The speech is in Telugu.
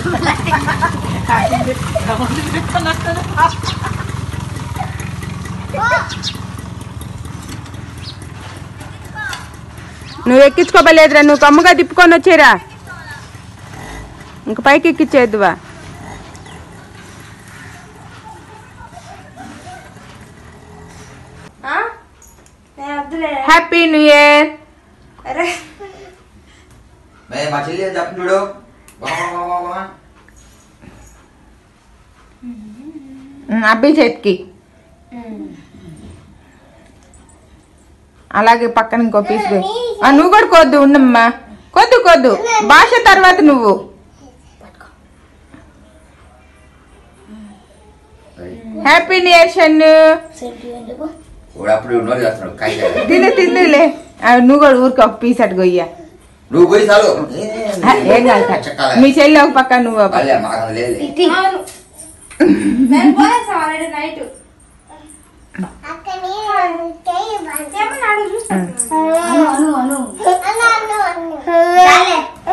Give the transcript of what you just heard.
నువ్వు ఎక్కించుకోబలేదురా నువ్వు కమ్ముగా తిప్పుకొని వచ్చేరా ఇంక పైకి ఎక్కిచ్చేద్దువా హ్యాపీ న్యూ ఇయర్ మే మా చెల్లి ఏం చెప్తున్నాడు అబ్బి చేతికి అలాగే పక్కన ఇంకో పీస్ పోయి. ఆ, నువ్వు కూడా కొద్దు ఉండమ్మా కొద్దు కొద్దు భాష తర్వాత నువ్వు హ్యాపీ న్యూ ఇయర్ షన్ను వాడు అప్పుడు నోరు చేస్తున్నాడు కాయ తిని తిందిలే ఆ, నువ్వు కూడా ఊరికి ఒక పీస్ అటు గొయ్యా నువ్వు పోయి చాలు ఆ, ఏం కాదు చెక్కాలే. మీ చెల్లి ఒక పక్క నువ్వు ఒక పక్క. మళ్ళీ మాకు లేదు నేను పోయేస్తా ఆల్రెడీ నైట్ ఏమన్నాడు